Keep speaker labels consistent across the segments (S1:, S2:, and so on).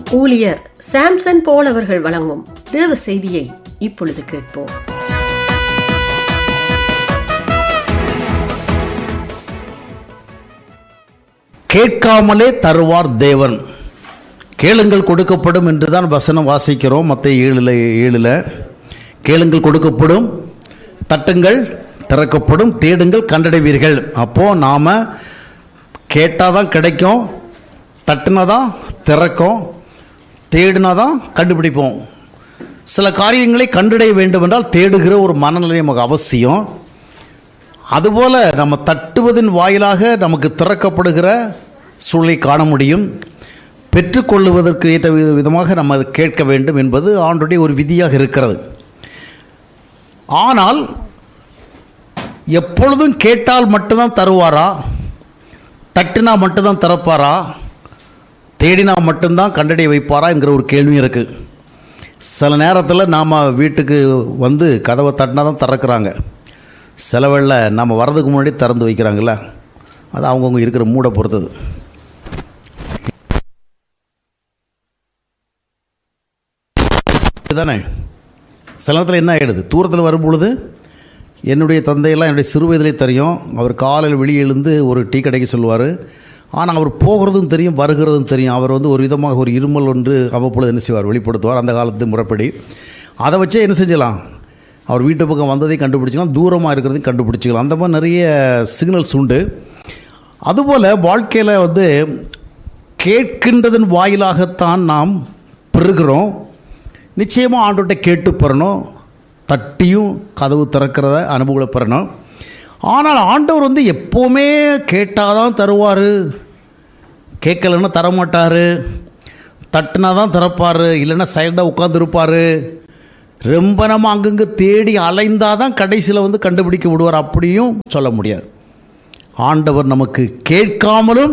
S1: ஊழியர் சாம்சன் போல் அவர்கள் வழங்கும் தேவ செய்தியை இப்பொழுது கேட்போம்
S2: கேட்காமலே தருவார் தேவன் கேளுங்கள் கொடுக்கப்படும் என்று தான் வசனம் வாசிக்கிறோம் மற்ற ஏழில் ஏழில் கேளுங்கள் கொடுக்கப்படும் தட்டுங்கள் திறக்கப்படும் தேடுங்கள் கண்டடைவீர்கள் அப்போது நாம் கேட்டால் தான் கிடைக்கும் தட்டுனா தான் திறக்கும் தேடினா தான் கண்டுபிடிப்போம் சில காரியங்களை கண்டடைய வேண்டும் என்றால் தேடுகிற ஒரு மனநிலை நமக்கு அவசியம் அதுபோல் நம்ம தட்டுவதன் வாயிலாக நமக்கு திறக்கப்படுகிற சூழலை காண முடியும் பெற்றுக்கொள்ளுவதற்கு ஏற்ற வித- விதமாக நம்ம அதை கேட்க வேண்டும் என்பது ஆண்டுடைய ஒரு விதியாக இருக்கிறது ஆனால் எப்பொழுதும் கேட்டால் மட்டும்தான் தருவாரா தட்டினா மட்டும்தான் திறப்பாரா தேடினா மட்டும்தான் கண்டடைய வைப்பாரா என்கிற ஒரு கேள்வியும் இருக்குது சில நேரத்தில் நாம் வீட்டுக்கு வந்து கதவை தட்டினா தான் திறக்கிறாங்க சில வேளை நம்ம வர்றதுக்கு முன்னாடி திறந்து வைக்கிறாங்கல்ல அது அவங்கவுங்க இருக்கிற மூடை பொறுத்தது இதுதானே சில நேரத்தில் என்ன ஆகிடுது தூரத்தில் வரும்பொழுது என்னுடைய தந்தையெல்லாம் என்னுடைய சிறு வயதிலே தெரியும் அவர் காலையில் வெளியே எழுந்து ஒரு டீ கடைக்கு சொல்லுவார் ஆனால் அவர் போகிறதும் தெரியும் வருகிறதும் தெரியும் அவர் வந்து ஒரு விதமாக ஒரு இருமல் ஒன்று அவ்வப்பொழுது என்ன செய்வார் வெளிப்படுத்துவார் அந்த காலத்து முறைப்படி அதை வச்சே என்ன செஞ்சலாம் அவர் வீட்டு பக்கம் வந்ததையும் கண்டுபிடிச்சிக்கலாம் தூரமாக இருக்கிறதையும் கண்டுபிடிச்சிக்கலாம் அந்த மாதிரி நிறைய சிக்னல்ஸ் உண்டு அதுபோல் வாழ்க்கையில் வந்து கேட்கின்றதன் வாயிலாகத்தான் நாம் பெறுகிறோம் நிச்சயமாக ஆண்டோட்ட கேட்டு பெறணும் தட்டியும் கதவு திறக்கிறத அனுபவங்களை பெறணும் ஆனால் ஆண்டவர் வந்து எப்போவுமே கேட்டால் தான் தருவார் கேட்கலன்னா தரமாட்டார் தட்டுனா தான் திறப்பார் இல்லைன்னா சைடாக உட்காந்துருப்பார் ரொம்ப நம்ம அங்கங்கே தேடி அலைந்தால் தான் கடைசியில் வந்து கண்டுபிடிக்க விடுவார் அப்படியும் சொல்ல முடியாது ஆண்டவர் நமக்கு கேட்காமலும்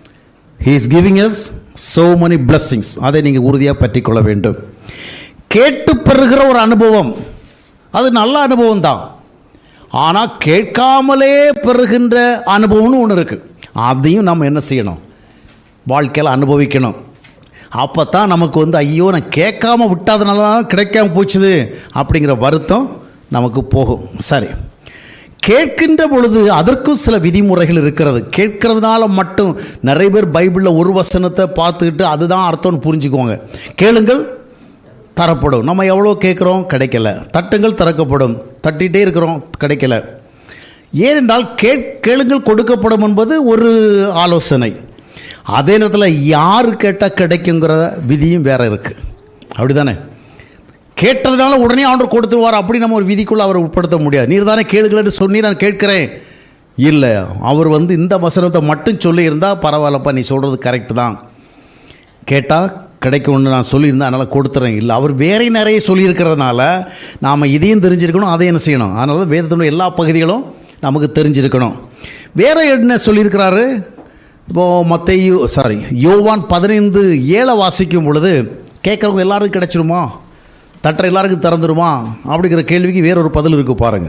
S2: he is giving us so many blessings அதை நீங்கள் உறுதியாக பற்றிக்கொள்ள வேண்டும் கேட்டு பெறுகிற ஒரு அனுபவம் அது நல்ல அனுபவம் தான் ஆனால் கேட்காமலே பெறுகின்ற அனுபவம்னு ஒன்று இருக்குது அதையும் நம்ம என்ன செய்யணும் வாழ்க்கையில் அனுபவிக்கணும் அப்போ தான் நமக்கு வந்து ஐயோ நான் கேட்காம விட்டாதனால தான் கிடைக்காம போச்சுது அப்படிங்கிற வருத்தம் நமக்கு போகும் சரி கேட்கின்ற பொழுது அதற்கும் சில விதிமுறைகள் இருக்கிறது கேட்கறதுனால மட்டும் நிறைய பேர் பைபிளில் ஒரு வசனத்தை பார்த்துக்கிட்டு அதுதான் அர்த்தம்னு புரிஞ்சுக்குவாங்க கேளுங்கள் தரப்படும் நம்ம எவ்வளோ கேட்குறோம் கிடைக்கல தட்டுங்கள் திறக்கப்படும் தட்டிகிட்டே இருக்கிறோம் கிடைக்கல ஏனென்றால் கேட் கேளுங்கள் கொடுக்கப்படும் என்பது ஒரு ஆலோசனை அதே நேரத்தில் யார் கேட்டால் கிடைக்குங்கிற விதியும் வேற இருக்குது அப்படி தானே கேட்டதுனால உடனே ஆண்டவர் கொடுத்துருவார் அப்படி நம்ம ஒரு விதிக்குள்ளே அவரை உட்படுத்த முடியாது நீர் தானே கேளுங்களேன்னு சொல்லி நான் கேட்குறேன் இல்லை அவர் வந்து இந்த வசனத்தை மட்டும் சொல்லியிருந்தால் பரவாயில்லப்பா நீ சொல்கிறது கரெக்டு தான் கேட்டால் கிடைக்கும்னு நான் சொல்லியிருந்தேன் அதனால் கொடுத்துறேன் இல்லை அவர் வேற நிறைய சொல்லியிருக்கிறதுனால நாம் இதையும் தெரிஞ்சிருக்கணும் அதையும் என்ன செய்யணும் அதனால தான் வேதத்தினுடைய எல்லா பகுதிகளும் நமக்கு தெரிஞ்சிருக்கணும் வேற என்ன சொல்லியிருக்கிறாரு இப்போது மத்தையோ சாரி யோவான் பதினைந்து ஏழை வாசிக்கும் பொழுது கேட்குறவங்க எல்லாருக்கும் கிடைச்சிருமா தட்டுற எல்லாருக்கும் திறந்துருமா அப்படிங்கிற கேள்விக்கு வேற ஒரு பதில் இருக்கு பாருங்க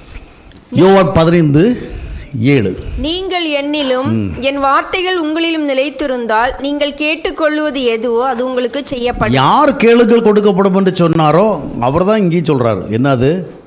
S2: யோவான் பதினைந்து ஏழு
S3: நீங்கள் என்னிலும் என் வார்த்தைகள் உங்களிலும் நிலைத்திருந்தால் நீங்கள் கேட்டுக்கொள்வது எதுவோ அது உங்களுக்கு செய்யப்படும்
S2: யார் கேளுங்கள் கொடுக்கப்படும் என்று சொன்னாரோ அவர் தான் இங்கேயும் சொல்கிறார் என்னது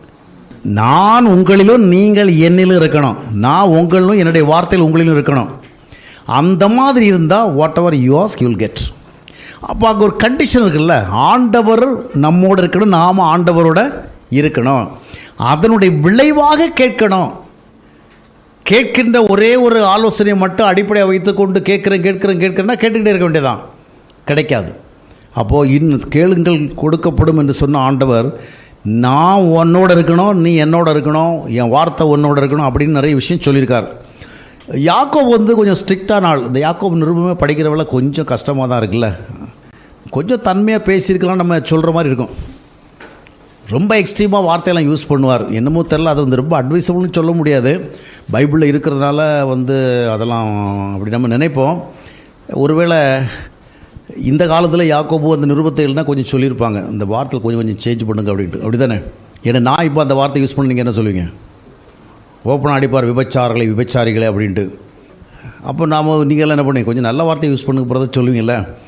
S2: நான் உங்களிலும் நீங்கள் என்னிலும் இருக்கணும் நான் உங்களிலும் என்னுடைய வார்த்தையில் உங்களிலும் இருக்கணும் அந்த மாதிரி இருந்தால் whatever you ask you'll get அப்போ அங்கே ஒரு கண்டிஷன் இருக்குல்ல ஆண்டவர் நம்மோடு இருக்கணும் நாம் ஆண்டவரோட இருக்கணும் அதனுடைய விளைவாக கேட்கணும் கேட்கின்ற ஒரே ஒரு ஆலோசனையை மட்டும் அடிப்படையாக வைத்துக்கொண்டு கேட்குறேன் கேட்குறேன் கேட்குறேன்னா கேட்டுக்கிட்டே இருக்க வேண்டியதான் கிடைக்காது அப்போது இன்னும் கேளுங்கள் கொடுக்கப்படும் என்று சொன்ன ஆண்டவர் நான் உன்னோட இருக்கணும் நீ என்னோட இருக்கணும் என் வார்த்தை உன்னோட இருக்கணும் அப்படின்னு நிறைய விஷயம் சொல்லியிருக்கார் யாக்கோப் வந்து கொஞ்சம் ஸ்ட்ரிக்டான ஆள் இந்த யாக்கோப் நிருபமே படிக்கிறவள கொஞ்சம் கஷ்டமாக தான் இருக்குல்ல கொஞ்சம் தன்மையாக பேசியிருக்கலாம் நம்ம சொல்கிற மாதிரி இருக்கும் ரொம்ப எக்ஸ்ட்ரீமாக வார்த்தையெல்லாம் யூஸ் பண்ணுவார் என்னமோ தெரில அது வந்து ரொம்ப அட்வைசபிள்னு சொல்ல முடியாது பைபிளில் இருக்கிறதுனால வந்து அதெல்லாம் அப்படி நம்ம நினைப்போம் ஒருவேளை இந்த காலத்தில் யாக்கோபு அந்த நிருபத்தை எழுதினா கொஞ்சம் சொல்லியிருப்பாங்க இந்த வார்த்தை கொஞ்சம் கொஞ்சம் சேஞ்ச் பண்ணுங்க அப்படின்ட்டு அப்படி தானே ஏன்னா நான் இப்போ அந்த வார்த்தை யூஸ் பண்ணி நீங்கள் என்ன சொல்லுவீங்க ஓப்பனாக அடிப்பார் விபச்சாரங்களை விபச்சாரிகளே அப்படின்ட்டு அப்போ நாம் நீங்கள் என்ன பண்ணி கொஞ்சம் நல்ல வார்த்தை யூஸ் பண்ணுங்க போகிறத சொல்லுவீங்கல்ல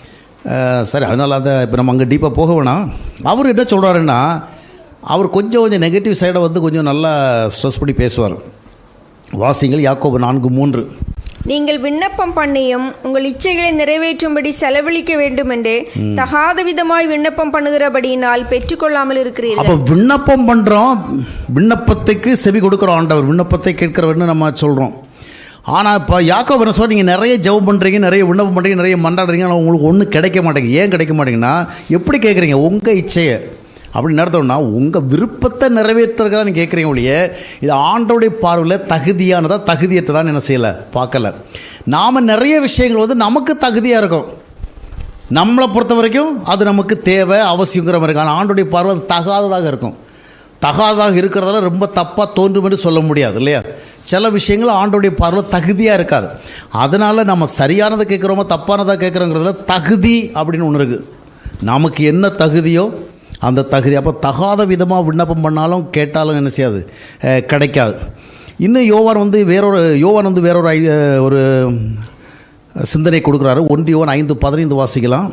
S2: அஹ், சரி அதனால் அதை இப்போ நம்ம அங்கே டீப்பாக போக வேணாம் அவர் என்ன சொல்கிறாருன்னா அவர் கொஞ்சம் கொஞ்சம் நெகட்டிவ் சைடை வந்து கொஞ்சம் நல்லா ஸ்ட்ரெஸ் பண்ணி பேசுவார் வாசிங்கள் யாக்கோபு நான்கு மூன்று
S3: நீங்கள் விண்ணப்பம் பண்ணியும் உங்கள் இச்சைகளை நிறைவேற்றும்படி செலவழிக்க வேண்டுமென்றே தகாத விதமாய் விண்ணப்பம் பண்ணுகிறபடியினால் பெற்றுக்கொள்ளாமல் இருக்கிறீர்கள்
S2: அப்போ விண்ணப்பம் பண்ணுறோம் விண்ணப்பத்துக்கு செவி கொடுக்குறோம் ஆண்டவர் விண்ணப்பத்தை கேட்கிறவர்னு நம்ம சொல்கிறோம் ஆனால் இப்போ யாக்கோபு என்ன சொல்ற நீங்கள் நிறைய ஜெபம் பண்ணுறீங்க நிறைய விண்ணப்பம் பண்ணுறீங்க நிறைய மன்றாடுறீங்க ஆனால் உங்களுக்கு ஒன்றும் கிடைக்க மாட்டேங்குது ஏன் கிடைக்க மாட்டேங்குன்னா எப்படி கேட்குறீங்க உங்கள் இச்சையை அப்படின்னு நடத்தோம்னா உங்கள் விருப்பத்தை நிறைவேற்றுறதுக்காக நீங்கள் கேட்குறீங்க ஒழிய இது ஆண்டோடைய பார்வையில் தகுதியானதா தகுதியற்றதான் என்ன செய்யலை பார்க்கல நாம் நிறைய விஷயங்கள் வந்து நமக்கு தகுதியாக இருக்கும் நம்மளை பொறுத்த வரைக்கும் அது நமக்கு தேவை அவசியங்கிற மாதிரி இருக்கும் ஆனால் ஆண்டுடைய பார்வை அது தகாததாக இருக்கும் தகாததாக இருக்கிறதால ரொம்ப தப்பாக தோன்றும் என்று சொல்ல முடியாது இல்லையா சில விஷயங்கள் ஆண்டுடைய பார்வை தகுதியாக இருக்காது அதனால் நம்ம சரியானதை கேட்குறோமோ தப்பானதாக கேட்குறோங்கிறதுல தகுதி அப்படின்னு ஒன்று இருக்குது நமக்கு என்ன தகுதியோ அந்த தகுதி அப்போ தகாத விதமாக விண்ணப்பம் பண்ணாலும் கேட்டாலும் என்ன செய்யாது அஹ், கிடைக்காது இன்னும் யோவான் வந்து வேறொரு யோவான் வந்து வேறொரு ஐ- ஒரு சிந்தனை கொடுக்குறாரு ஒன்று யோவான் ஐந்து பதினைந்து வாசிக்கலாம்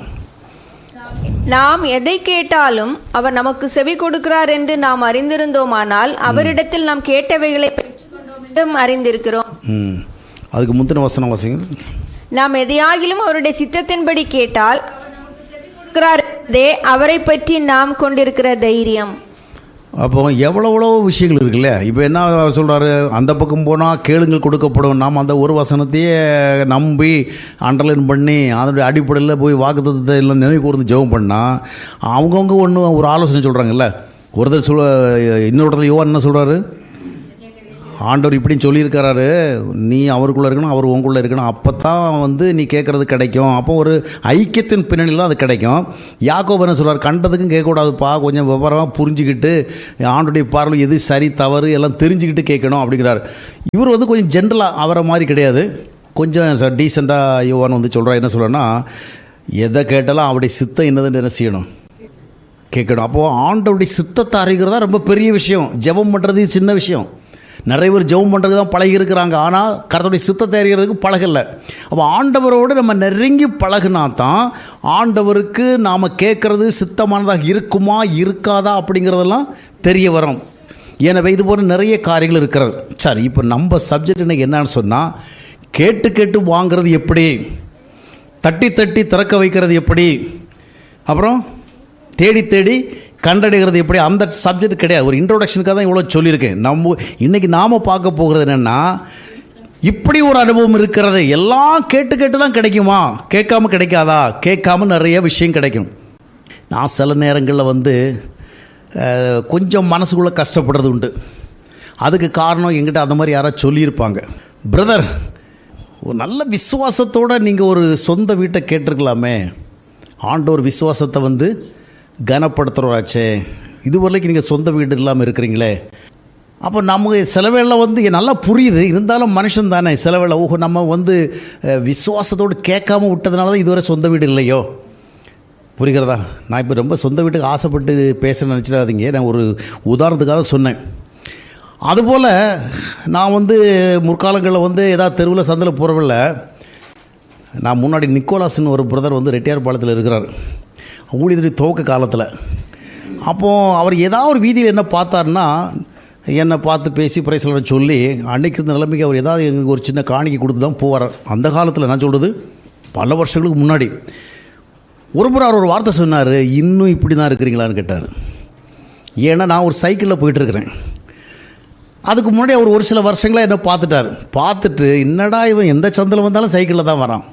S3: நாம் எதை கேட்டாலும் அவர் நமக்கு செவி கொடுக்கிறார் என்று நாம் அறிந்திருந்தோமானால் அவரிடத்தில் நாம் கேட்டவைகளை பெற்றுக்கொண்டோம் என்றும் அறிந்திருக்கிறோம்
S2: ம் அதுக்கு முந்தின வசனம் வாசிங்க
S3: நாம் எதையாகிலும் அவருடைய சித்தத்தின்படி கேட்டால் அவர் நமக்கு செவி கொடுக்கிறார் என்பதே அவரை பற்றி நாம் கொண்டிருக்கிற தைரியம்
S2: அப்போ எவ்வளோ எவ்வளோ விஷயங்கள் இருக்குல்ல இப்போ என்ன சொல்கிறாரு அந்த பக்கம் போனால் கேளுங்கள் கொடுக்கப்படும் நாம் அந்த ஒரு வசனத்தையே நம்பி அண்டர்லைன் பண்ணி அதனுடைய அடிப்படையில் போய் வாக்குத்தத்தை எல்லாம் நினைவு கூர்ந்து ஜெபம் பண்ணால் அவங்கவுங்க ஒன்று ஒரு ஆலோசனை சொல்கிறாங்கல்ல ஒருத்தர் சொல் இன்னொருத்தர் யோவான் என்ன சொல்கிறாரு ஆண்டவர் இப்படின்னு சொல்லியிருக்கிறாரு நீ அவருக்குள்ளே இருக்கணும் அவர் உங்களுக்குள்ளே இருக்கணும் அப்போ தான் வந்து நீ கேட்குறது கிடைக்கும் அப்போ ஒரு ஐக்கியத்தின் பின்னணியில் தான் அது கிடைக்கும் யாக்கோபு என்ன சொல்றார் கண்டதுக்கும் கேட்கக்கூடாதுப்பா கொஞ்சம் விவரமாக புரிஞ்சுக்கிட்டு ஆண்டுடைய பார்வை எது சரி தவறு எல்லாம் தெரிஞ்சுக்கிட்டு கேட்கணும் அப்படிங்கிறார் இவர் வந்து கொஞ்சம் ஜென்ரலாக அவரை மாதிரி கிடையாது கொஞ்சம் டீசெண்டாக யுவான் வந்து சொல்கிறா என்ன சொல்கிறேன்னா எதை கேட்டாலும் அவருடைய சித்தம் என்னதுன்னு என்ன செய்யணும் கேட்கணும் அப்போது ஆண்டவருடைய சித்தத்தை அறிகிறதா ரொம்ப பெரிய விஷயம் ஜெபம் பண்ணுறது சின்ன விஷயம் நிறைய பேர் ஜெபம் பண்ணுறது தான் பழகி இருக்கிறாங்க ஆனால் கர்த்தருடைய சித்தத்தை அறிகிறதுக்கு பழகலை அப்போ ஆண்டவரோடு நம்ம நெருங்கி பழகுனா தான் ஆண்டவருக்கு நாம் கேட்குறது சித்தமானதாக இருக்குமா இருக்காதா அப்படிங்கிறதெல்லாம் தெரிய வரும் எனவே இது போல நிறைய காரியங்கள் இருக்கிறது சரி இப்போ நம்ம சப்ஜெக்ட் இன்னைக்கு என்னன்னு சொன்னால் கேட்டு கேட்டு வாங்குறது எப்படி தட்டி தட்டி திறக்க வைக்கிறது எப்படி அப்புறம் தேடி தேடி கண்டடைகிறது எப்படி அந்த சப்ஜெக்ட் கிடையாது ஒரு இன்ட்ரோடக்ஷனுக்காக தான் இவ்வளோ சொல்லியிருக்கேன் நம்ம இன்றைக்கி நாம் பார்க்க போகிறது என்னென்னா இப்படி ஒரு அனுபவம் இருக்கிறது எல்லாம் கேட்டு கேட்டு தான் கிடைக்குமா கேட்காம கிடைக்காதா கேட்காம நிறைய விஷயம் கிடைக்கும் நான் சில நேரங்களில் வந்து அஹ், கொஞ்சம் மனசுக்குள்ளே கஷ்டப்படுறது உண்டு அதுக்கு காரணம் எங்கிட்ட அந்த மாதிரி யாராவது சொல்லியிருப்பாங்க பிரதர் ஒரு நல்ல விசுவாசத்தோடு நீங்கள் ஒரு சொந்த வீட்டை கேட்டிருக்கலாமே ஆண்டவர் விசுவாசத்தை வந்து கனப்படுத்துகிறவராச்சே இது வரைக்கும் நீங்கள் சொந்த வீடு இல்லாமல் இருக்கிறீங்களே அப்போ நமக்கு சில வேளை வந்து நல்லா புரியுது இருந்தாலும் மனுஷன் தானே சில வேளை ஓஹோ நம்ம வந்து அஹ், விசுவாசத்தோடு கேட்காம விட்டதுனால தான் இதுவரை சொந்த வீடு இல்லையோ புரிகிறதா நான் இப்போ ரொம்ப சொந்த வீட்டுக்கு ஆசைப்பட்டு பேச நினச்சிடாதீங்க நான் ஒரு உதாரணத்துக்காக சொன்னேன் அதுபோல் நான் வந்து முற்காலங்களில் வந்து ஏதாவது தெருவில் சந்தில் போகிறவில்ல நான் முன்னாடி நிக்கோலாஸ்னு ஒரு பிரதர் வந்து ரெட்டியார் பாலத்தில் இருக்கிறார் ஊழியத்துறை துவக்க காலத்தில் அப்போது அவர் ஏதாவது ஒரு வீதியில் என்ன பார்த்தாருன்னா என்னை பார்த்து பேசி பிரைஸ்லாம் சொல்லி அன்னைக்கு இருந்த நிலைமைக்கு அவர் ஏதாவது எங்களுக்கு ஒரு சின்ன காணிக்கை கொடுத்து தான் போவார் அந்த காலத்தில் நான் சொல்கிறது பல வருஷங்களுக்கு முன்னாடி ஒரு முறை அவர் ஒரு வார்த்தை சொன்னார் இன்னும் இப்படி தான் இருக்கிறீங்களான்னு கேட்டார் ஏன்னா நான் ஒரு சைக்கிளில் போயிட்டுருக்கிறேன் அதுக்கு முன்னாடி அவர் ஒரு சில வருஷங்களாக என்ன பார்த்துட்டார் பார்த்துட்டு என்னடா இவன் எந்த சந்தில் வந்தாலும் சைக்கிளில் தான் வரான்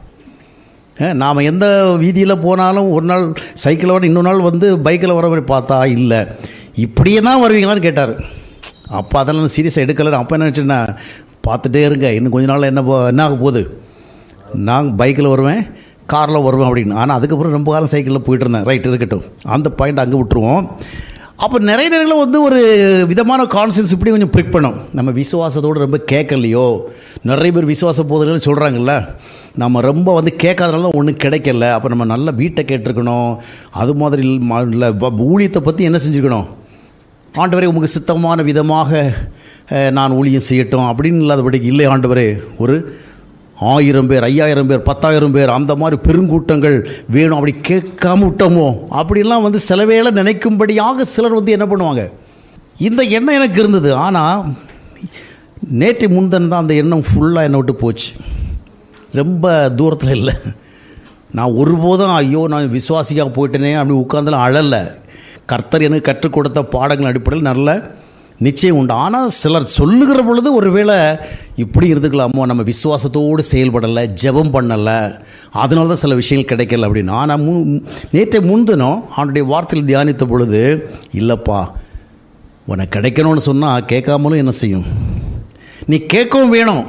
S2: நாம் எந்த வீதியில் போனாலும் ஒரு நாள் சைக்கிளை விட இன்னொரு நாள் வந்து பைக்கில் வர மாதிரி பார்த்தா இல்லை இப்படியே தான் வருவீங்களான்னு கேட்டார் அப்போ அதெல்லாம் சீரியஸாக எடுக்கலை அப்போ என்ன நினச்சேன்னா பார்த்துட்டே இருங்க இன்னும் கொஞ்ச நாள் என்ன போ- என்ன ஆக போகுது நான் பைக்கில் வருவேன் காரில் வருவேன் அப்படின்னு ஆனால் அதுக்கப்புறம் ரொம்ப காலம் சைக்கிளில் போயிட்டு இருந்தேன் ரைட் இருக்கட்டும் அந்த பாயிண்ட் அங்கே விட்டுருவோம் அப்போ நிறைய நேரங்களில் வந்து ஒரு விதமான கான்சன்ஸ் இப்படி கொஞ்சம் ப்ரிக் பண்ணும் நம்ம விசுவாசத்தோடு ரொம்ப கேட்கலையோ நிறைய பேர் விசுவாச போதல்கள் சொல்கிறாங்கல்ல நம்ம ரொம்ப வந்து கேட்காதனால தான் ஒன்றும் கிடைக்கல அப்போ நம்ம நல்ல வீட்டை கேட்டிருக்கணும் அது மாதிரி ம- இல்ல வ- ஊழியத்தை பற்றி என்ன செஞ்சுக்கணும் ஆண்டவரே உமக்கு சித்தமான விதமாக அஹ், நான் ஊழியம் செய்யட்டும் அப்படின்னு இல்லாதபடிக்கு இல்லை ஆண்டவரே ஒரு ஆயிரம் பேர் ஐயாயிரம் பேர் பத்தாயிரம் பேர் அந்த மாதிரி பெருங்கூட்டங்கள் வேணும் அப்படி கேட்காம விட்டோமோ அப்படிலாம் வந்து சில வேளை நினைக்கும்படியாக சிலர் வந்து என்ன பண்ணுவாங்க இந்த எண்ணம் எனக்கு இருந்தது ஆனால் நேற்று முந்தன் தான் அந்த எண்ணம் ஃபுல்லாக என்னை விட்டு போச்சு ரொம்ப தூரத்தில் இல்லை நான் ஒருபோதும் ஐயோ நான் விசுவாசியாக போயிட்டேனே அப்படி உட்காந்துலாம் அழலை கர்த்தர் எனக்கு கற்றுக் கொடுத்த பாடங்கள் அடிப்படையில் நல்ல நிச்சயம் உண்டு ஆனால் சிலர் சொல்லுகிற பொழுது ஒருவேளை இப்படி இருந்துக்கலாமோ நம்ம விசுவாசத்தோடு செயல்படலை ஜெபம் பண்ணலை அதனால தான் சில விஷயங்கள் கிடைக்கல அப்படின்னு ஆனால் மு நேற்றை முந்தினோம் அவனுடைய வார்த்தையில் தியானித்த பொழுது இல்லைப்பா உனக்கு கிடைக்கணும்னு சொன்னால் கேட்காமலும் என்ன செய்யும் நீ கேட்கவும் வேணும்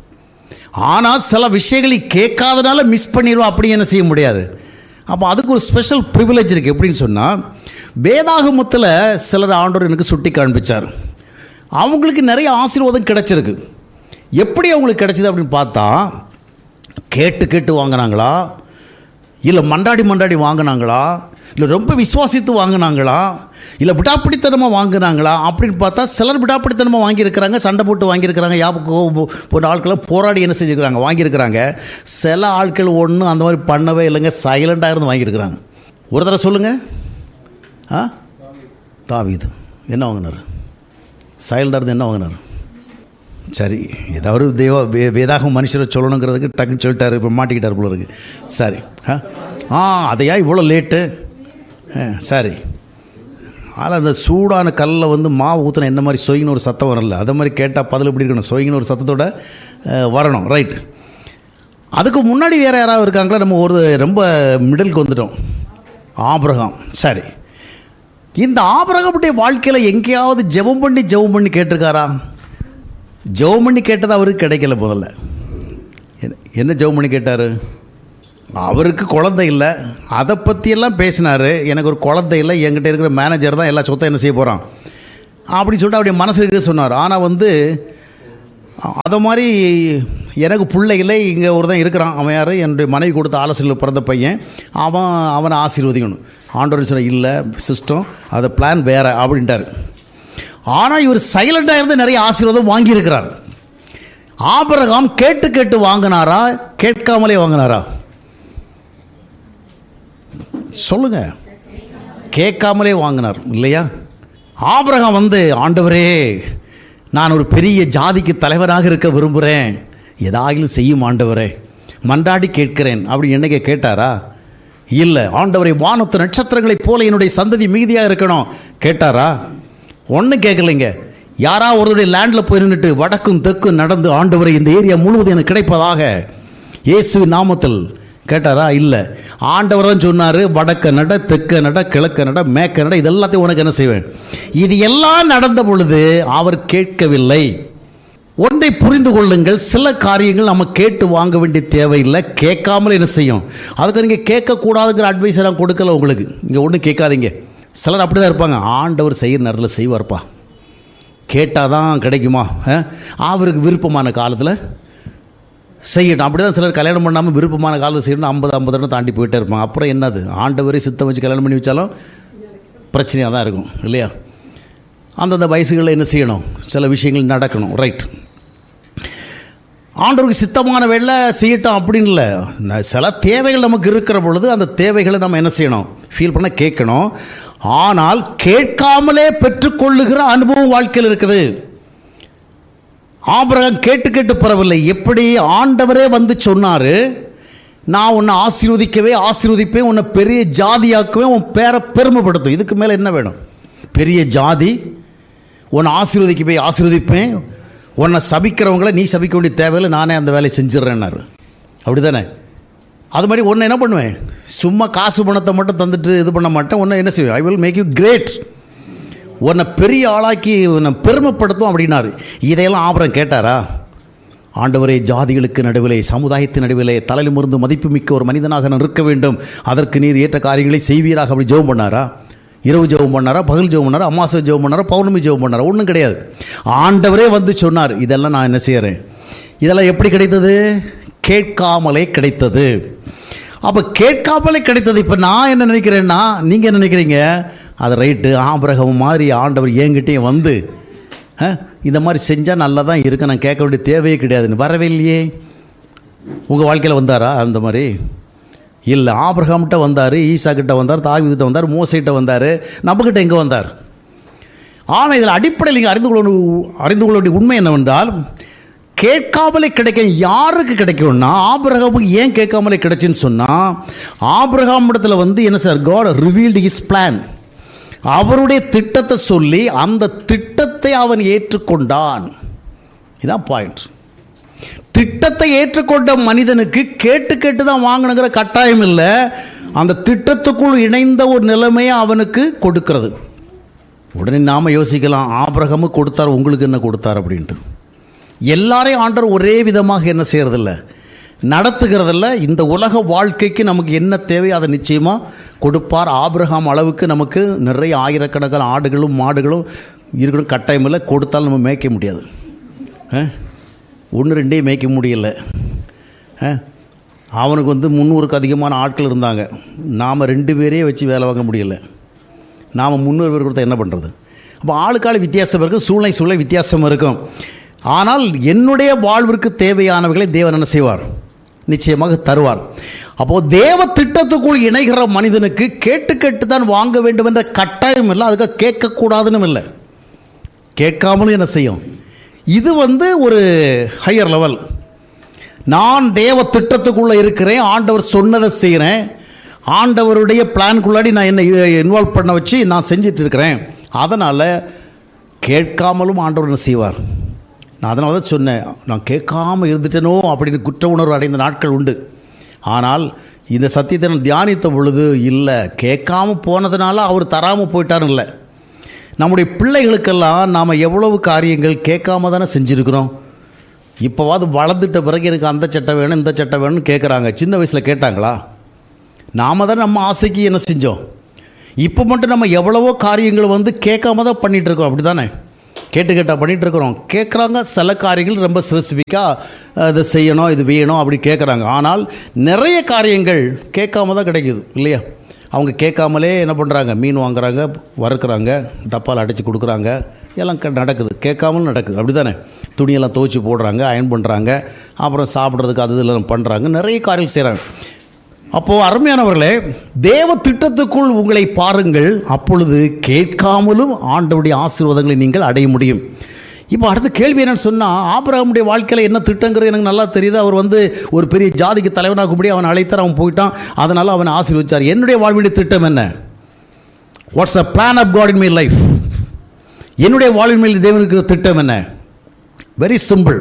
S2: ஆனால் சில விஷயங்களை கேட்காதனால மிஸ் பண்ணிடுவோம் அப்படி என்ன செய்ய முடியாது அப்போ அதுக்கு ஒரு ஸ்பெஷல் ப்ரிவிலேஜ் இருக்குது எப்படின்னு சொன்னால் வேதாகமத்தில் சிலர் ஆண்டவர் எனக்கு சுட்டி காண்பிச்சார் அவங்களுக்கு நிறைய ஆசீர்வாதம் கிடைச்சிருக்கு எப்படி அவங்களுக்கு கிடைச்சிது அப்படின்னு பார்த்தா கேட்டு கேட்டு வாங்கினாங்களா இல்லை மண்டாடி மண்டாடி வாங்கினாங்களா இல்லை ரொம்ப விசுவாசித்து வாங்கினாங்களா இல்லை விடாப்பிடித்தனமாக வாங்கினாங்களா அப்படின்னு பார்த்தா சிலர் விடாப்பிடித்தனமாக வாங்கியிருக்கிறாங்க சண்டை போட்டு வாங்கியிருக்கிறாங்க யாபகம் போன்ற ஆட்களும் போராடி என்ன செஞ்சுருக்கிறாங்க வாங்கியிருக்கிறாங்க சில ஆட்கள் ஒன்றும் அந்த மாதிரி பண்ணவே இல்லைங்க சைலண்டாக இருந்து வாங்கியிருக்கிறாங்க ஒரு தடவை சொல்லுங்கள் ஆ தாவீது என்ன வாங்கினார் சைலண்டாக இருந்து என்ன வாங்கினார் சரி ஏதாவது ஒரு தெய்வ வே வேதாக மனுஷரை சொல்லணுங்கிறதுக்கு டக்குன்னு சொல்லிட்டாரு இப்போ மாட்டிக்கிட்டார் போல இருக்கு சரி ஆ ஆ அதையா இவ்வளோ லேட்டு ஆ சரி ஆனால் அந்த சூடான கல்லில் வந்து மாவு ஊற்றின என்ன மாதிரி சொயின்னு ஒரு சத்தம் வரல அதை மாதிரி கேட்டால் பதில் எப்படி இருக்கணும் சொயின்னு ஒரு சத்தத்தோட அஹ், வரணும் ரைட் அதுக்கு முன்னாடி வேறு யாராவது இருக்காங்களா நம்ம ஒரு ரொம்ப மிடிலுக்கு வந்துட்டோம் ஆபிரகாம் சரி இந்த ஆபிரகாமுடைய வாழ்க்கையில் எங்கேயாவது ஜெபம் பண்ணி ஜெபம் பண்ணி கேட்டிருக்காரா ஜெபம் பண்ணி கேட்டது அவருக்கு கிடைக்கல முதல்ல என்ன- என்ன ஜெபம் பண்ணி கேட்டார் அவருக்கு குழந்தை இல்லை அதை பற்றியெல்லாம் பேசினார் எனக்கு ஒரு குழந்தை இல்லை என்கிட்ட இருக்கிற மேனேஜர் தான் எல்லா சொத்தையும் என்ன செய்ய போகிறான் அப்படின்னு சொல்லிட்டு அவருடைய மனசு இருக்க சொன்னார் ஆனால் வந்து அதை மாதிரி எனக்கு பிள்ளை இல்லை இங்கே ஒரு தான் இருக்கிறான் அவன் யார் என்னுடைய மனைவி கொடுத்த ஆலோசனையில் பிறந்த பையன் அவன் அவனை ஆசீர்வதிக்கணும் ஆண்டவர் சொன்ன இல்லை சிஸ்டம் அது பிளான் வேறு அப்படின்ட்டார் ஆனால் இவர் சைலண்டாக இருந்து நிறைய ஆசீர்வாதம் வாங்கியிருக்கிறார் ஆபரகாம் கேட்டு கேட்டு வாங்கினாரா கேட்காமலே வாங்கினாரா சொல்லுங்க கேட்காமலே வாங்கினார் இல்லையா ஆபிரகாம் வந்து ஆண்டவரே நான் ஒரு பெரிய ஜாதிக்கு தலைவராக இருக்க விரும்புகிறேன் ஏதாகிலும் செய்யும் ஆண்டவரே மன்றாடி கேட்கிறேன் அப்படி என்னைக்கு கேட்டாரா இல்லை ஆண்டவரை வானத்து நட்சத்திரங்களைப் போல என்னுடைய சந்ததி மீதியாக இருக்கணும் கேட்டாரா ஒன்றும் கேட்கலைங்க யாரா ஒருவருடைய லேண்டில் போய் நின்றுட்டு வடக்கும் தெற்கும் நடந்து ஆண்டவரை இந்த ஏரியா முழுவதும் எனக்கு கிடைப்பதாக இயேசு நாமத்தில் கேட்டாரா இல்லை ஆண்டவர் தான் சொன்னார் வடக்க நட தெற்க நட கிழக்க நட மேற்க நட இது எல்லாத்தையும் உனக்கு என்ன செய்வேன் இது எல்லாம் நடந்த பொழுது அவர் கேட்கவில்லை ஒன்றை புரிந்து கொள்ளுங்கள் சில காரியங்கள் நம்ம கேட்டு வாங்க வேண்டிய தேவையில்லை கேட்காமல் என்ன செய்யும் அதுக்கு நீங்கள் கேட்கக்கூடாதுங்கிற அட்வைஸ் நான் கொடுக்கல உங்களுக்கு இங்கே ஒன்றும் கேட்காதீங்க சிலர் அப்படி தான் இருப்பாங்க ஆண்டவர் செய்கிற நேரத்தில் செய்வார்ப்பா கேட்டால் தான் கிடைக்குமா ஆ? அவருக்கு விருப்பமான காலத்தில் செய்யட்டும் அப்படி தான் சிலர் கல்யாணம் பண்ணாமல் விருப்பமான காலத்தில் செய்யணும் ஐம்பது ஐம்பது தாண்டி போயிட்டே இருப்பாங்க அப்புறம் என்னது ஆண்டவரே சித்தம் வச்சு கல்யாணம் பண்ணி வச்சாலும் பிரச்சனையாக தான் இருக்கும் இல்லையா அந்தந்த வயசுகளில் என்ன செய்யணும் சில விஷயங்கள் நடக்கணும் ரைட் ஆண்டவருக்கு சித்தமான வேலை செய்யட்டும் அப்படின்னு இல்லை ந- சில தேவைகள் நமக்கு இருக்கிற பொழுது அந்த தேவைகளை நம்ம என்ன செய்யணும் ஃபீல் பண்ண கேட்கணும் ஆனால் கேட்காமலே பெற்றுக்கொள்ளுகிற அனுபவம் வாழ்க்கையில் இருக்குது ஆபிரகாம் கேட்டு கேட்டு பெறவில்லை எப்படி ஆண்டவரே வந்து சொன்னார் நான் உன்னை ஆசீர்வதிக்கவே ஆசீர்வதிப்பேன் உன்னை பெரிய ஜாதியாக்குவேன் உன் பேரை பெருமைப்படுத்தும் இதுக்கு மேலே என்ன வேணும் பெரிய ஜாதி உன்னை ஆசீர்வதிக்கவே ஆசீர்வதிப்பேன் உன்னை சபிக்கிறவங்கள நீ சபிக்க வேண்டிய தேவையில்லை நானே அந்த வேலையை செஞ்சிடுறேன்னாரு அப்படி தானே அது மாதிரி ஒன்று என்ன பண்ணுவேன் சும்மா காசு பணத்தை மட்டும் தந்துட்டு இது பண்ண மாட்டேன் ஒன்று என்ன செய்வேன் I will make you great உன்னை பெரிய ஆளாக்கி உன்னை பெருமைப்படுத்தும் அப்படின்னாரு இதையெல்லாம் ஆபரம் கேட்டாரா ஆண்டவரே ஜாதிகளுக்கு நடுவிலே சமுதாயத்தின் நடுவிலே தலையிலிருந்து மதிப்புமிக்க ஒரு மனிதனாக நான் இருக்க வேண்டும் அதற்கு நீர் ஏற்ற காரியங்களை செய்வீராக அப்படி ஜெபம் பண்ணாரா இரவு ஜெபம் பண்ணாரா பகல் ஜெபம் பண்ணாரா அமாசை ஜெபம் பண்ணாரா பௌர்ணமி ஜெபம் பண்ணாரா ஒன்றும் கிடையாது ஆண்டவரே வந்து சொன்னார் இதெல்லாம் நான் என்ன செய்கிறேன் இதெல்லாம் எப்படி கிடைத்தது கேட்காமலே கிடைத்தது அப்போ கேட்காமலே கிடைத்தது இப்போ நான் என்ன நினைக்கிறேன்னா நீங்கள் என்ன நினைக்கிறீங்க அது ரைட்டு ஆபிரகம் மாதிரி ஆண்டவர் என்கிட்டயும் வந்து ஆ, இந்த மாதிரி செஞ்சால் நல்லா தான் இருக்கு நான் கேட்க வேண்டிய தேவையே கிடையாதுன்னு வரவே இல்லையே உங்கள் வாழ்க்கையில் வந்தாரா அந்த மாதிரி இல்லை ஆபிரகாம்கிட்ட வந்தார் ஈசா கிட்ட வந்தார் தாவிகிட்ட வந்தார் மோசைகிட்ட வந்தார் நம்மக்கிட்ட எங்கே வந்தார் ஆனால் இதில் அடிப்படையில் நீங்கள் அறிந்து கொள்ள அறிந்து கொள்ள வேண்டிய உண்மை என்னவென்றால் கேட்காமலே கிடைக்க யாருக்கு கிடைக்கும்னா ஆபிரகாமுக்கு ஏன் கேட்காமலே கிடைச்சுன்னு சொன்னால் ஆபிரகாம் இடத்துல வந்து என்ன sir God revealed his plan அவருடைய திட்டத்தை சொல்லி அந்த திட்டத்தை அவன் ஏற்றுக்கொண்டான் இதான் பாயிண்ட் திட்டத்தை ஏற்றுக்கொண்ட மனிதனுக்கு கேட்டு கேட்டு தான் வாங்கணுங்கிற கட்டாயம் இல்லை அந்த திட்டத்துக்குள் இணைந்த ஒரு நிலைமையை அவனுக்கு கொடுக்கிறது உடனே நாம் யோசிக்கலாம் ஆபிரகமு கொடுத்தார் உங்களுக்கு என்ன கொடுத்தார் அப்படின்ட்டு எல்லாரையும் ஆண்டவர் ஒரே விதமாக என்ன செய்கிறதில்ல நடத்துகிறதில்ல இந்த உலக வாழ்க்கைக்கு நமக்கு என்ன தேவை அதை நிச்சயமாக கொடுப்பார் ஆபிரகாம் அளவுக்கு நமக்கு நிறைய ஆயிரக்கணக்கான ஆடுகளும் மாடுகளும் இருக்கணும் கட்டாயம் இல்லை கொடுத்தாலும் நம்ம மேய்க்க முடியாது ஒன்று ரெண்டே மேய்க்க முடியல ஆ? அவனுக்கு வந்து முந்நூறுக்கு அதிகமான ஆட்கள் இருந்தாங்க நாம் ரெண்டு பேரையே வச்சு வேலை வாங்க முடியல நாம் முந்நூறு பேர் கொடுத்தா என்ன பண்ணுறது அப்போ ஆளுக்காள் வித்தியாசம் இருக்கும் சூழ்நிலை சூழ்நிலை வித்தியாசம் இருக்கும் ஆனால் என்னுடைய வாழ்விற்கு தேவையானவர்களை தேவன் என்ன செய்வார் நிச்சயமாக தருவார் அப்போது தேவ திட்டத்துக்குள் இணைகிற மனிதனுக்கு கேட்டு கேட்டு தான் வாங்க வேண்டும் என்ற கட்டாயம் இல்லை அதுக்காக கேட்கக்கூடாதுன்னு இல்லை கேட்காமலும் என்ன செய்யும் இது வந்து ஒரு ஹையர் லெவல் நான் தேவ திட்டத்துக்குள்ளே இருக்கிறேன் ஆண்டவர் சொன்னதை செய்கிறேன் ஆண்டவருடைய பிளான்குள்ளாடி நான் என்னை இன்வால்வ் பண்ண வச்சு நான் செஞ்சிட்டு இருக்கிறேன் அதனால் கேட்காமலும் ஆண்டவர் என்ன செய்வார் நான் அதனால தான் சொன்னேன் நான் கேட்காம இருந்துட்டேனோ அப்படின்னு குற்ற உணர்வு அடைந்த நாட்கள் உண்டு ஆனால் இந்த சத்தியத்தை நான் தியானித்த பொழுது இல்லை கேட்காம போனதுனால அவர் தராமல் போயிட்டாரும் இல்லை நம்முடைய பிள்ளைகளுக்கெல்லாம் நாம் எவ்வளவு காரியங்கள் கேட்காம தானே செஞ்சுருக்கிறோம் இப்போவாது வளர்ந்துட்ட பிறகு எனக்கு அந்த சட்டை வேணும் இந்த சட்டை வேணும்னு கேட்குறாங்க சின்ன வயசில் கேட்டாங்களா நாம தான் நம்ம ஆசைக்கு என்ன செஞ்சோம் இப்போ மட்டும் நம்ம எவ்வளவோ காரியங்கள் வந்து கேட்காம தான் பண்ணிகிட்டு இருக்கோம் அப்படி தானே கேட்டு கேட்டால் பண்ணிகிட்டு இருக்கிறோம் கேட்குறாங்க சில காரியங்கள் ரொம்ப ஸ்பெசிஃபிக்காக இதை செய்யணும் இது வேணும் அப்படி கேட்குறாங்க ஆனால் நிறைய காரியங்கள் கேட்காம தான் கிடைக்குது இல்லையா அவங்க கேட்காமலே என்ன பண்ணுறாங்க மீன் வாங்குறாங்க வறுக்கிறாங்க டப்பால் அடித்து கொடுக்குறாங்க எல்லாம் க- நடக்குது கேட்காமலும் நடக்குது அப்படி தானே துணியெல்லாம் துவைச்சி போடுறாங்க அயன் பண்ணுறாங்க அப்புறம் சாப்பிட்றதுக்கு அது இதெல்லாம் பண்ணுறாங்க நிறைய காரியங்கள் செய்கிறாங்க அப்போது அருமையானவர்களே தேவ திட்டத்துக்குள் உங்களை பாருங்கள் அப்பொழுது கேட்காமலும் ஆண்டவருடைய ஆசீர்வாதங்களை நீங்கள் அடைய முடியும் இப்போ அடுத்த கேள்வி என்னன்னு சொன்னால் ஆபிரகாமுடைய வாழ்க்கையில் என்ன திட்டங்கிறது எனக்கு நல்லா தெரியுது அவர் வந்து ஒரு பெரிய ஜாதிக்கு தலைவனாகும்படி அவன் அழைத்தார் அவன் போயிட்டான் அதனால் அவனை ஆசீர்வதிச்சார் என்னுடைய வாழ்வுடைய திட்டம் என்ன what's a plan of God in my life என்னுடைய வாழ்வின் மேல் தேவனுக்கு திட்டம் என்ன வெரி சிம்பிள்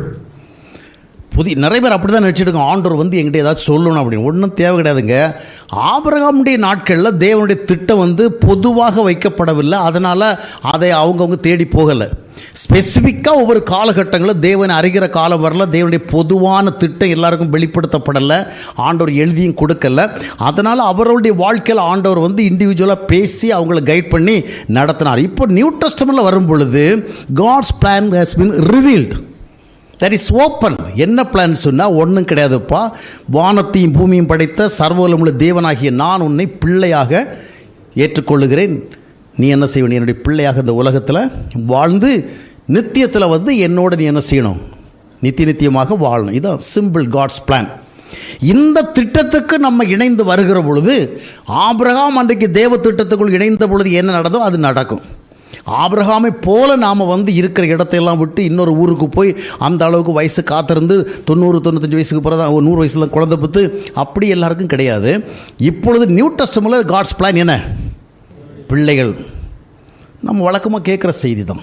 S2: புதிய நிறைய பேர் அப்படி தான் நினச்சிட்டு ஆண்டவர் வந்து எங்கிட்ட ஏதாச்சும் சொல்லணும் அப்படின்னு ஒன்றும் தேவை கிடையாதுங்க ஆபிரகாமுடைய நாட்களில் தேவனுடைய திட்டம் வந்து பொதுவாக வைக்கப்படவில்லை அதனால் அதை அவங்கவுங்க தேடி போகலை ஸ்பெசிஃபிக்காக ஒவ்வொரு காலகட்டங்களில் தேவனை அறிகிற காலம் வரல தேவனுடைய பொதுவான திட்டம் எல்லாருக்கும் வெளிப்படுத்தப்படலை ஆண்டவர் எழுதியும் கொடுக்கல அதனால் அவருடைய வாழ்க்கையில் ஆண்டவர் வந்து இண்டிவிஜுவலாக பேசி அவங்கள கைட் பண்ணி நடத்தினார் இப்போ நியூ டெஸ்டமெண்ட்டில் வரும் பொழுது God's plan has been revealed that is open என்ன பிளான் சொன்னால் ஒன்றும் கிடையாதுப்பா வானத்தையும் பூமியும் படைத்த சர்வலமுள்ள தேவனாகிய நான் உன்னை பிள்ளையாக ஏற்றுக்கொள்ளுகிறேன் நீ என்ன செய்வ நீ என்னுடைய பிள்ளையாக இந்த உலகத்தில் வாழ்ந்து நித்தியத்தில் வந்து என்னோட நீ என்ன செய்யணும் நித்திய நித்தியமாக வாழணும் இதுதான் சிம்பிள் காட்ஸ் பிளான் இந்த திட்டத்துக்கு நம்ம இணைந்து வருகிற பொழுது ஆபிரகாம் அன்றைக்கு தேவ திட்டத்துக்குள் இணைந்த பொழுது என்ன நடந்தோ அது நடக்கும் ஆபிரகாமை போல நாம் வந்து இருக்கிற இடத்தையெல்லாம் விட்டு இன்னொரு ஊருக்கு போய் அந்த அளவுக்கு வயசு காத்திருந்து தொண்ணூறு தொண்ணூத்தஞ்சு வயசுக்கு பிறகு தான் ஒரு நூறு வயசில் குழந்தை பத்து அப்படி எல்லாருக்கும் கிடையாது இப்பொழுது நியூ டெஸ்டமில் காட்ஸ் பிளான் என்ன பிள்ளைகள் நம்ம வழக்கமாக கேட்குற செய்தி தான்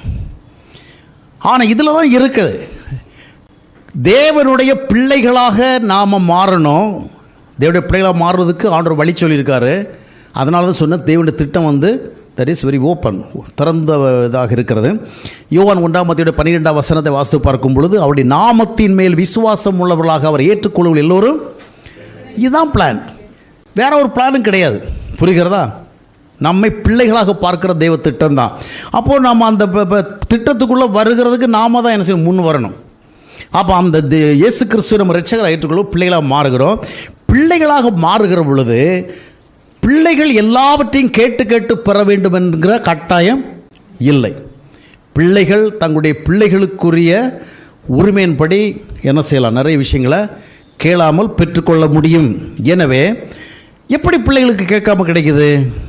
S2: ஆனால் இதில் தான் இருக்குது தேவனுடைய பிள்ளைகளாக நாம் மாறணும் தேவனுடைய பிள்ளைகளாக மாறுறதுக்கு ஆண்டவர் வழி சொல்லியிருக்காரு அதனால தான் சொன்ன தேவனுடைய திட்டம் வந்து தட் இஸ் வெரி ஓப்பன் திறந்த இதாக இருக்கிறது யோவான் ஒன்றாம் மத்தியோட பன்னிரெண்டாம் வசனத்தை வாசித்து பார்க்கும் பொழுது அவருடைய நாமத்தின் மேல் விசுவாசம் உள்ளவர்களாக அவர் ஏற்றுக்கொள்ளும் எல்லோரும் இதுதான் பிளான் வேற ஒரு பிளானும் கிடையாது புரிகிறதா நம்மை பிள்ளைகளாக பார்க்கிற தெய்வ திட்டம் தான் அப்போது நாம் அந்த ப- ப- திட்டத்துக்குள்ளே வருகிறதுக்கு நாம தான் என்ன செய்யணும் முன் வரணும் அப்போ அந்த தே- இயேசு கிறிஸ்துவ நம்ம ரட்சகரை ஏற்றுக்கொள்ளும் பிள்ளைகளாக மாறுகிறோம் பிள்ளைகளாக மாறுகிற பொழுது பிள்ளைகள் எல்லாவற்றையும் கேட்டு கேட்டு பெற வேண்டும் என்கிற கட்டாயம் இல்லை பிள்ளைகள் தங்களுடைய பிள்ளைகளுக்குரிய உரிமையின்படி என்ன செய்யலாம் நிறைய விஷயங்களை கேளாமல் பெற்றுக்கொள்ள முடியும் எனவே எப்படி பிள்ளைகளுக்கு கேட்காம கிடைக்குது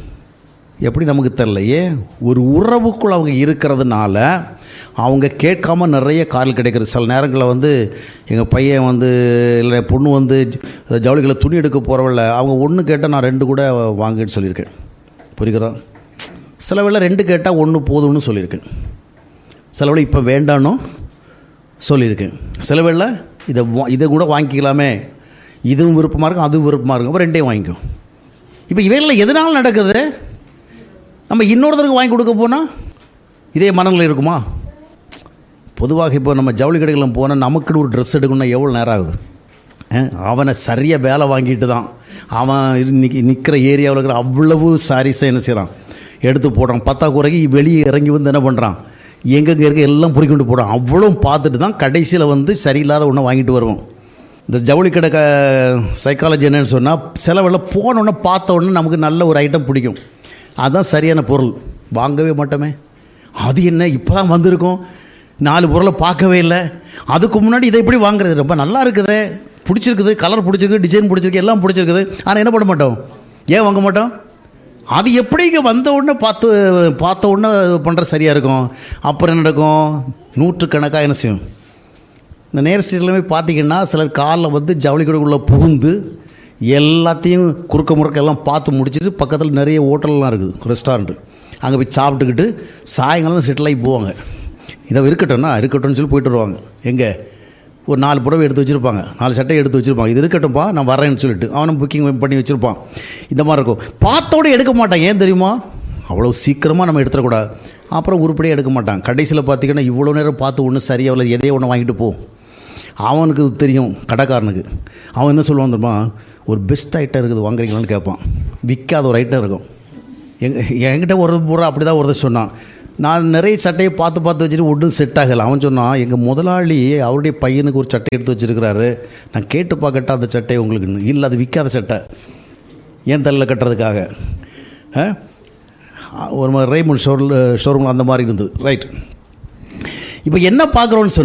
S2: எப்படி நமக்கு தெரிலையே ஒரு உறவுக்குள் அவங்க இருக்கிறதுனால அவங்க கேட்காம நிறைய காரில் கிடைக்கிறது சில நேரங்களில் வந்து எங்கள் பையன் வந்து இல்லை என் பொண்ணு வந்து ஜ- ஜவுளிகளை துணி எடுக்க போகிறவள்ள அவங்க ஒன்று கேட்டால் நான் ரெண்டு கூட வாங்கன்னு சொல்லியிருக்கேன் புரிகிறதா சில வேளை ரெண்டு கேட்டால் ஒன்று போதும்னு சொல்லியிருக்கேன் சில வேளை இப்போ வேண்டான்னு சொல்லியிருக்கேன் சில வேளை இதை வா- இதை கூட வாங்கிக்கலாமே இதுவும் விருப்பமாக இருக்கும் அதுவும் விருப்பமாக இருக்கும் அப்போ ரெண்டையும் வாங்கிக்கும் இப்போ இவைகளில் எதனால் நடக்குது நம்ம இன்னொருத்தருக்கு வாங்கி கொடுக்க போனால் இதே மனநிலை இருக்குமா பொதுவாக இப்போ நம்ம ஜவுளி கடைகளில் போனால் நமக்குன்னு ஒரு ட்ரெஸ் எடுக்கணும்னா எவ்வளோ நேரம் ஆகுது அஹ், அவனை சரியாக வேலை வாங்கிட்டு தான் அவன் நிற்க நிற்கிற ஏரியாவில் இருக்கிற அவ்வளவு சாரீஸை என்ன செய்கிறான் எடுத்து போடுறான் பத்தா குறைக்கு வெளியே இறங்கி வந்து என்ன பண்ணுறான் எங்கெங்கே இருக்க எல்லாம் பொறிக்கொண்டு போடுறான் அவ்வளோ பார்த்துட்டு தான் கடைசியில் வந்து சரியில்லாத ஒன்றை வாங்கிட்டு வருவோம் இந்த ஜவுளி கடை க சைக்காலஜி என்னன்னு சொன்னால் சில வேளை போன உடனே பார்த்த உடனே நமக்கு நல்ல ஒரு ஐட்டம் பிடிக்கும் அதுதான் சரியான பொருள் வாங்கவே மாட்டோமே அது என்ன இப்போ தான் வந்திருக்கோம் நாலு பொருளை பார்க்கவே இல்லை அதுக்கு முன்னாடி இதை எப்படி வாங்குறது ரொம்ப நல்லா இருக்குதே பிடிச்சிருக்குது கலர் பிடிச்சிருக்கு டிசைன் பிடிச்சிருக்கு எல்லாம் பிடிச்சிருக்குது ஆனால் என்ன பண்ண மாட்டோம் ஏன் வாங்க மாட்டோம் அது எப்படி இங்கே வந்த உடனே பார்த்து பார்த்த உடனே பண்ணுற சரியாக இருக்கும் அப்புறம் என்ன நடக்கும் நூற்றுக்கணக்காக என்ன செய்யும் இந்த நேர் ஸ்ட்ரீட்ல போய் பார்த்தீங்கன்னா சிலர் காலில் வந்து ஜவுளி கடைக்குள்ளே புகுந்து எல்லாத்தையும் குறுக்க முறுக்க எல்லாம் பார்த்து முடிச்சுட்டு பக்கத்தில் நிறைய ஹோட்டல்லாம் இருக்குது ரெஸ்டாரண்ட்டு அங்கே போய் சாப்பிட்டுக்கிட்டு சாயங்காலம் செட்டில் ஆகி போவாங்க இதை இருக்கட்டும்னா இருக்கட்டும்னு சொல்லி போயிட்டு வருவாங்க எங்கே ஒரு நாலு புடவை எடுத்து வச்சுருப்பாங்க நாலு சட்டை எடுத்து வச்சுருப்பாங்க இது இருக்கட்டும்ப்பா நான் வரேன்னு சொல்லிட்டு அவனும் புக்கிங் பண்ணி வச்சுருப்பான் இந்த மாதிரி இருக்கும் பார்த்தோட எடுக்க மாட்டான் ஏன் தெரியுமா அவ்வளோ சீக்கிரமாக நம்ம எடுத்துடக்கூடாது அப்புறம் உருப்படியாக எடுக்க மாட்டான் கடைசியில் பார்த்தீங்கன்னா இவ்வளோ நேரம் பார்த்து ஒன்றும் சரியாகல எதையோ ஒன்று வாங்கிட்டு போ அவனுக்கு தெரியும் கடைக்காரனுக்கு அவன் என்ன சொல்லுவான் தெரியுமா ஒரு பெஸ்ட் ஐட்டம் இருக்குது வாங்குறீங்களான்னு கேட்பான் விற்காத ஒரு ஐட்டம் இருக்கும் எங்க என்கிட்ட ஒரு பூரா அப்படி தான் ஒருத்தர் சொன்னான் நான் நிறைய சட்டையை பார்த்து பார்த்து வச்சுட்டு ஒன்றும் செட் ஆகலை அவன் சொன்னான் எங்கள் முதலாளி அவருடைய பையனுக்கு ஒரு சட்டை எடுத்து வச்சிருக்கிறாரு நான் கேட்டு பார்க்கட்டா அந்த சட்டை உங்களுக்கு இல்லை அது விற்காத சட்டை ஏன் தலையில் கட்டுறதுக்காக ஆ? ஒரு மாதிரி ரேமன் ஷோரூம் ஷோரூம் அந்த மாதிரி இருந்தது ரைட் இப்போ என்ன பார்க்குறோன்னு சொன்னா